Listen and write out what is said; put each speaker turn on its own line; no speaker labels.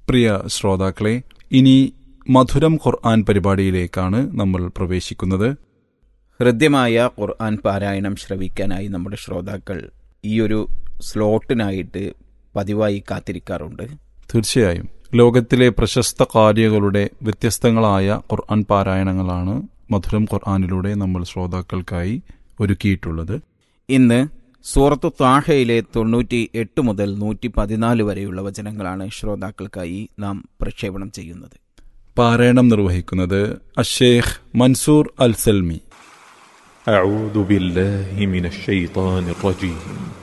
പ്രിയ ശ്രോതാക്കളെ ഇനി മധുരം ഖുർആൻ പരിപാടിയിലേക്കാണ് നമ്മൾ പ്രവേശിക്കുന്നത്
ഹൃദ്യമായ ഖുർആൻ പാരായണം ശ്രവിക്കാനായി നമ്മുടെ ശ്രോതാക്കൾ ഈ ഒരു സ്ലോട്ടിനായിട്ട് പതിവായി കാത്തിരിക്കാറുണ്ട്
തീർച്ചയായും ലോകത്തിലെ പ്രശസ്ത കാര്യങ്ങളുടെ വ്യത്യസ്തങ്ങളായ ഖുർആൻ പാരായണങ്ങളാണ് മധുരം ഖുർആനിലൂടെ നമ്മൾ ശ്രോതാക്കൾക്കായി ഒരുക്കിയിട്ടുള്ളത്
ഇന്ന് സൂറത്തു താഹയിലെ തൊണ്ണൂറ്റി എട്ട് മുതൽ നൂറ്റി പതിനാല് വരെയുള്ള വചനങ്ങളാണ് ശ്രോതാക്കൾക്കായി നാം പ്രക്ഷേപണം ചെയ്യുന്നത്
പാരായണം നിർവഹിക്കുന്നത് അഷേഖ് മൻസൂർ അൽ സൽമി
أعوذ بالله من الشيطان الرجيم